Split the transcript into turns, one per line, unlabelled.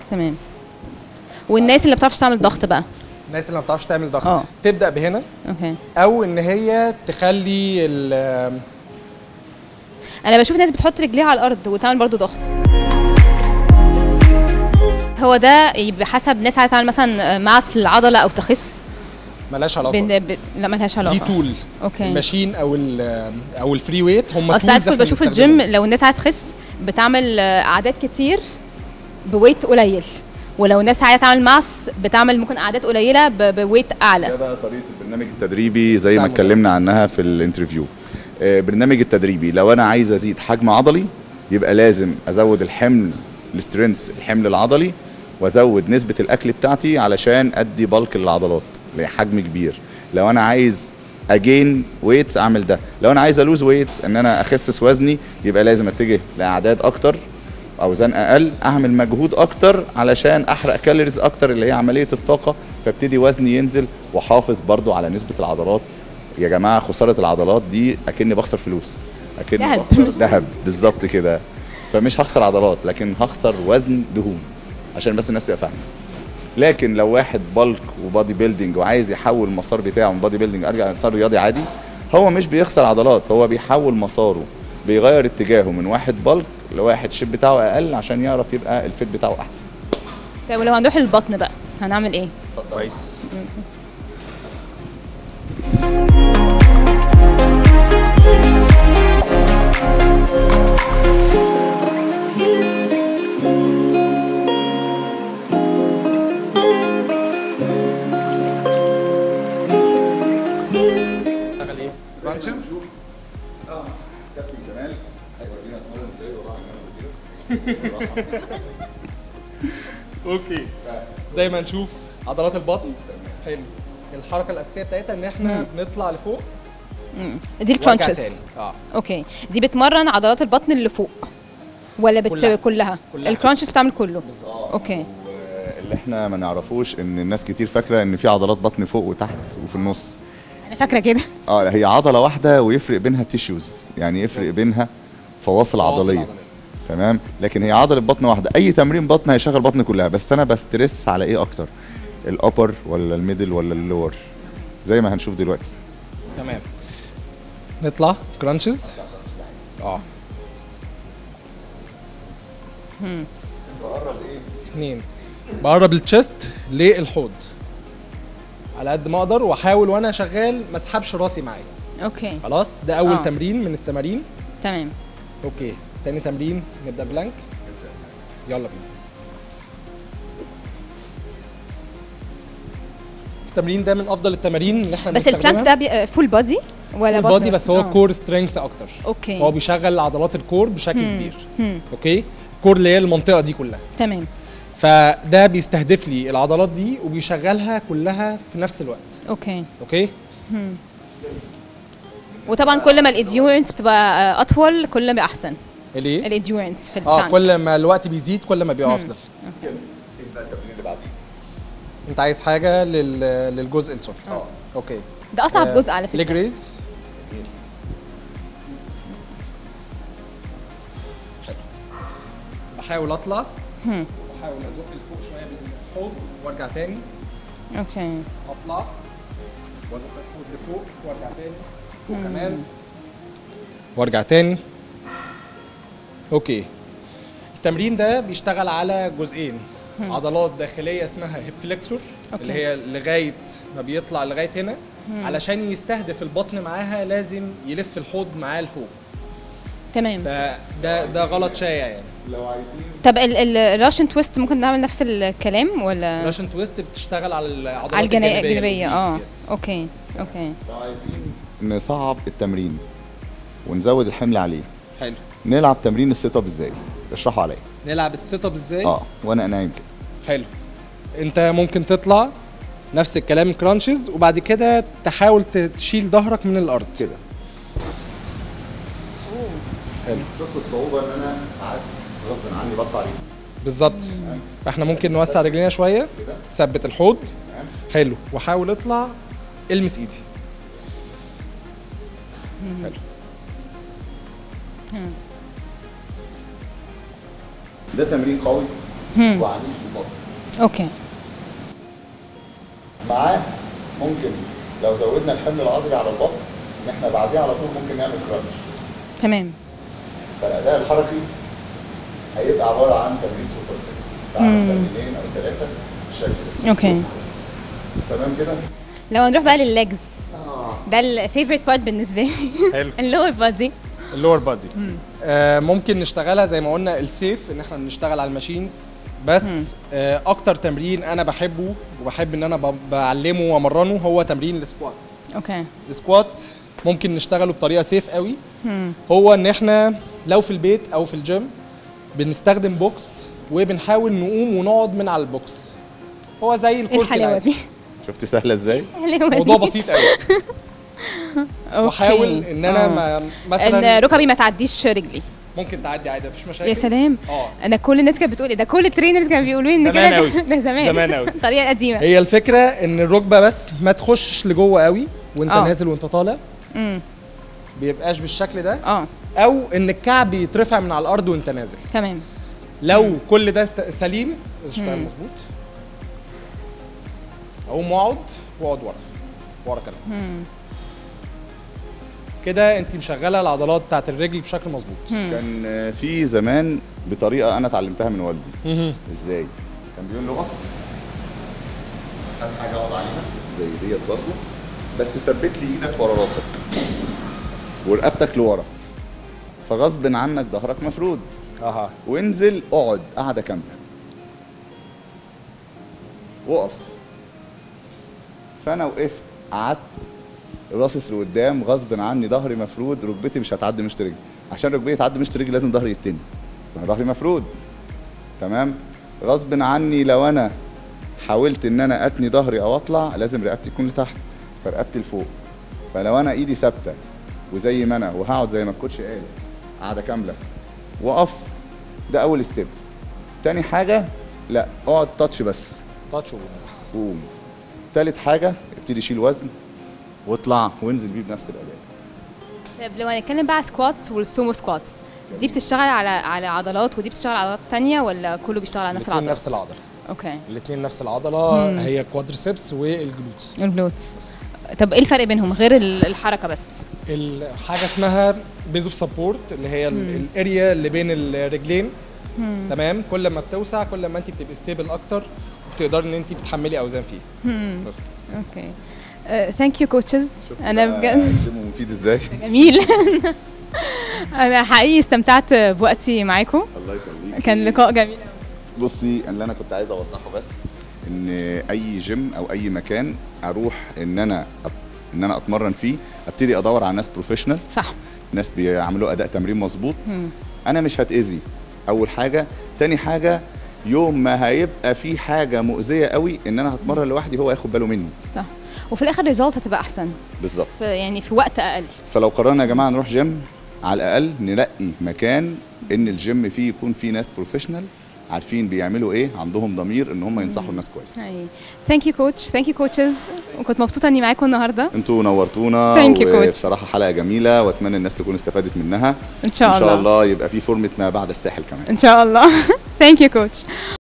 تمام والناس اللي ما بتعرفش تعمل ضغط بقى
الناس اللي ما بتعرفش تعمل ضغط
آه.
تبدا بهنا
اوكي
او ان هي تخلي ال-
انا بشوف ناس بتحط رجليها على الارض وتعمل برضو ضغط هو ده يبقى حسب ناس عايزه تعمل مثلا معس العضله او تخس
ملهاش علاقه
بين ب... لا ملهاش علاقه
دي تول
اوكي
الماشين او ال او الفري ويت هم
اصل ساعات
tools
كنت
إحنا
بشوف
بنستخدمهم.
الجيم لو الناس عايزه تخس بتعمل آه، اعداد كتير بويت قليل ولو الناس عايزه تعمل معس بتعمل ممكن اعداد قليله ب... بويت اعلى
ده بقى طريقه البرنامج التدريبي زي ما
تعمل.
اتكلمنا عنها في الانترفيو آه، برنامج التدريبي لو انا عايز ازيد حجم عضلي يبقى لازم ازود الحمل السترينث الحمل العضلي وازود نسبه الاكل بتاعتي علشان ادي بالك للعضلات لحجم كبير لو انا عايز اجين ويتس اعمل ده لو انا عايز الوز ويت ان انا اخسس وزني يبقى لازم اتجه لاعداد اكتر اوزان اقل اعمل مجهود اكتر علشان احرق كالوريز اكتر اللي هي عمليه الطاقه فابتدي وزني ينزل واحافظ برضو على نسبه العضلات يا جماعه خساره العضلات دي اكني بخسر فلوس اكني
دهب.
بخسر ذهب بالظبط كده فمش هخسر عضلات لكن هخسر وزن دهون عشان بس الناس تبقى فاهمه لكن لو واحد بالك وبادي بيلدينج وعايز يحول المسار بتاعه من بادي بيلدينج ارجع لمسار رياضي عادي هو مش بيخسر عضلات هو بيحول مساره بيغير اتجاهه من واحد بالك لواحد شيب بتاعه اقل عشان يعرف يبقى الفيت بتاعه احسن
طيب ولو هنروح للبطن بقى هنعمل ايه
كويس شغال ايه؟ crunches؟
كابتن جمال هيورينا اتمرن ازاي وراح
اوكي زي ما نشوف عضلات البطن حلو الحركه الاساسيه بتاعتها ان احنا بنطلع لفوق
دي
وارجع
الكرانشز
تاني. اه
اوكي دي بتمرن عضلات البطن اللي فوق ولا بت...
كلها.
كلها, كلها.
كلها.
الكرانشز بتعمل كله
بالظبط
اوكي
اللي احنا ما نعرفوش ان الناس كتير فاكره ان في عضلات بطن فوق وتحت وفي النص
انا فاكره كده
اه هي عضله واحده ويفرق بينها تيشوز يعني يفرق بينها فواصل عضليه تمام لكن هي عضله بطن واحده اي تمرين بطن هيشغل بطن كلها بس انا بسترس على ايه اكتر الابر ولا الميدل ولا اللور زي ما هنشوف دلوقتي
تمام نطلع كرانشز اه اثنين بقرب التشست للحوض على قد ما اقدر واحاول وانا شغال ما اسحبش راسي معايا
اوكي
خلاص ده اول
آه.
تمرين من التمارين
تمام
اوكي تاني تمرين نبدا بلانك يلا بينا التمرين ده من افضل التمارين اللي احنا
بس البلانك ده بي... فول بودي ولا بطن
بادي بس هو
آه.
كور سترينث اكتر
اوكي
هو بيشغل عضلات الكور بشكل
مم.
كبير
مم.
اوكي الكور اللي هي المنطقه دي كلها
تمام
فده بيستهدف لي العضلات دي وبيشغلها كلها في نفس الوقت
اوكي
اوكي
وطبعا كل ما الاديورنس بتبقى آه، اطول كل ما بيبقى احسن
الايه
الاديورنس في
اه
البلانك
كل ما الوقت بيزيد كل ما بيبقى افضل
يبقى التمرين اللي بعديه
انت عايز حاجه لل... للجزء السفلي
اه
اوكي
ده اصعب جزء على
ليج
فكره
ريز بحاول اطلع
هم.
بحاول ازق لفوق شويه بالحوض وارجع تاني
اوكي
اطلع وازق الحوض لفوق وارجع تاني فوق كمان وارجع تاني اوكي التمرين ده بيشتغل على جزئين عضلات داخليه اسمها هيب فليكسور اللي
أوكي.
هي لغايه ما بيطلع لغايه هنا علشان يستهدف البطن معاها لازم يلف الحوض معاه لفوق
تمام
فده ده غلط شائع يعني
لو عايزين
طب الراشن تويست ممكن نعمل نفس الكلام ولا
راشن تويست بتشتغل على العضلات
على الجنا-
الجانبيه
الجانبيه اه
للإيدز، يس.
اوكي اوكي
لو عايزين نصعب التمرين ونزود الحمل عليه
حلو
نلعب تمرين السيت اب ازاي اشرحوا عليا
نلعب السيت اب ازاي
اه وانا نايم كده
حلو انت ممكن تطلع نفس الكلام كرانشز وبعد كده تحاول ت- تشيل ظهرك من الارض
كده
حلو
شفت الصعوبه ان انا ساعات غصب عني بطلع رجلي
بالظبط فاحنا ممكن نوسع رجلينا شويه
كده
ثبت الحوض
تمام
حلو وحاول اطلع المس ايدي حلو
ده تمرين قوي وعنيف للبطن
اوكي
معاه ممكن لو زودنا الحمل العضلي على البطن ان احنا بعديه على طول ممكن نعمل كرانش
تمام
فالاداء الحركي هيبقى عباره عن تمرين سوبر سيت بعمل تمرينين او ثلاثه بالشكل ده
اوكي
تمام كده
لو نروح بقى للليجز ده الفيفورت بارت بالنسبه لي
حلو
اللور بادي
اللور بادي آه ممكن نشتغلها زي ما قلنا السيف ان احنا بنشتغل على الماشينز بس آه اكتر تمرين انا بحبه وبحب ان انا ب- بعلمه وامرنه هو تمرين السكوات
اوكي
السكوات ممكن نشتغله بطريقه سيف قوي هو ان احنا لو في البيت او في الجيم بنستخدم بوكس وبنحاول نقوم ونقعد من على البوكس هو زي
ايه
الكرسي
الحلاوه
العادي.
دي
شفت سهله ازاي
الحلاوه
موضوع
دي.
بسيط قوي
أوكي.
واحاول ان انا
آه.
ما
ان
مثلا
ركبي ما تعديش رجلي
ممكن تعدي عادي مفيش مشاكل
يا سلام
اه
انا كل الناس كانت بتقول إيه ده كل الترينرز كانوا بيقولوا لي ان
زمان
كده
أوي.
ده زمان
زمان أوي.
الطريقه القديمه
هي الفكره ان الركبه بس ما تخشش لجوه قوي وانت
آه.
نازل وانت طالع
امم
بيبقاش بالشكل ده
اه
او ان الكعب يترفع من على الارض وانت نازل
تمام
لو كل ده است- سليم اشتغل مظبوط اقوم واقعد واقعد ورا ورا كده كده انت مشغله العضلات بتاعت الرجل بشكل مظبوط
كان آه، في زمان بطريقه انا اتعلمتها من والدي ازاي كان بيقول لي اقف هات حاجه اقعد عليها زي ديت برضه بس ثبت لي ايدك ورا راسك ورقبتك لورا فغصب عنك ظهرك مفرود
اها
وانزل اقعد قعده كامله وقف فانا وقفت قعدت راصص لقدام غصب عني ظهري مفرود ركبتي مش هتعدي مشط رجلي عشان ركبتي تعدي مشط رجلي لازم ظهري يتني فانا ظهري مفرود تمام غصب عني لو انا حاولت ان انا اتني ظهري او اطلع لازم رقبتي تكون لتحت فرقبتي لفوق فلو انا ايدي ثابته وزي ما انا وهقعد زي ما الكوتش قال قعده كامله وقف ده اول ستيب تاني حاجه لا اقعد تاتش بس
تاتش بس
قوم تالت حاجه ابتدي شيل وزن واطلع وانزل بيه بنفس الاداء
طيب لو هنتكلم بقى على سكواتس والسومو سكواتس دي بتشتغل على على عضلات ودي بتشتغل على عضلات تانية ولا كله بيشتغل على نفس
الاثنين
العضلات؟
نفس العضله
اوكي
الاثنين نفس العضله هي الكوادرسبس والجلوتس
الجلوتس طب ايه الفرق بينهم غير ال- الحركه بس؟
الحاجه اسمها بيز اوف سبورت اللي هي ال- الاريا اللي بين الرجلين تمام كل ما بتوسع كل ما انت بتبقي ستيبل اكتر وبتقدري ان انت بتحملي اوزان فيه بس
اوكي ثانك يو كوتشز انا بجد
الجيم مفيد ازاي
جميل انا حقيقي استمتعت بوقتي معاكم
الله يخليك
كان لقاء جميل
بصي اللي انا كنت عايز اوضحه بس ان اي جيم او اي مكان اروح ان انا أت- ان انا اتمرن فيه ابتدي ادور على ناس بروفيشنال
صح
ناس بيعملوا اداء تمرين مظبوط انا مش هتاذي اول حاجه تاني حاجه يوم ما هيبقى في حاجه مؤذيه قوي ان انا هتمرن لوحدي هو هياخد باله مني
صح وفي الاخر ريزولت هتبقى احسن
بالظبط
في يعني في وقت اقل
فلو قررنا يا جماعه نروح جيم على الاقل نلاقي مكان ان الجيم فيه يكون فيه ناس بروفيشنال عارفين بيعملوا ايه عندهم ضمير ان هم ينصحوا الناس كويس
ثانك يو كوتش ثانك يو كوتشز وكنت مبسوطه اني معاكم النهارده
انتوا نورتونا
Thank you, coach.
وبصراحه حلقه جميله واتمنى الناس تكون استفادت منها
ان شاء
ان شاء
الله
الله يبقى في فورمه ما بعد الساحل كمان
ان شاء الله ثانك يو كوتش